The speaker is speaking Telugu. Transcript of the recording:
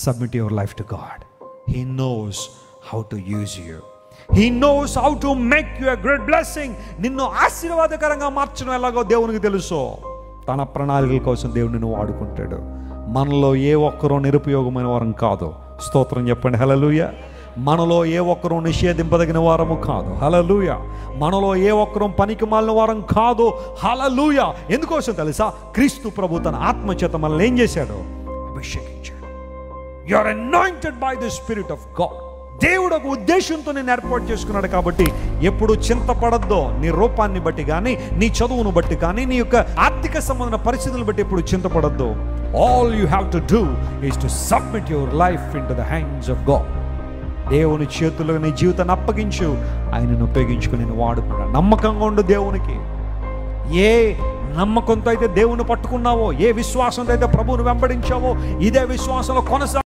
submit your life to God he knows how to use you he knows how to make you great blessing నిన్ను ఆశీర్వాదకరంగా మార్చడం ఎలాగో దేవునికి తెలుసు తన ప్రణాళికల కోసం దేవుడు నిన్ను వాడుకుంటాడు మనలో ఏ ఒక్కరూ నిరుపయోగమైన వారం కాదు స్తోత్రం చెప్పండి హలలుయ మనలో ఏ ఒక్కరూ నిషేధింపదగిన వారము కాదు హలలుయ మనలో ఏ ఒక్కరూ పనికి మాలిన వారం కాదు హలలుయ ఎందుకోసం తెలుసా క్రీస్తు ప్రభు తన ఆత్మచేత మనల్ని ఏం చేశాడు అభిషేకించాడు you are anointed by the spirit of God దేవుడు ఒక ఉద్దేశంతో నేను ఏర్పాటు చేసుకున్నాడు కాబట్టి ఎప్పుడు చింతపడద్దో నీ రూపాన్ని బట్టి కానీ నీ చదువును బట్టి కానీ నీ యొక్క ఆర్థిక సంబంధమైన పరిస్థితులను బట్టి ఎప్పుడు చింతపడద్దు all you have to do is to submit your life into the hands of God దేవుని చేతుల్లో నీ జీవితాన్ని అప్పగించు ఆయనను ఉపయోగించుకుని నేను వాడుకున్నాను నమ్మకంగా ఉండు దేవునికి ఏ నమ్మకంతో అయితే దేవుని పట్టుకున్నావో ఏ విశ్వాసంతో అయితే ప్రభువును వెంబడించావో ఇదే విశ్వాసంలో కొనసా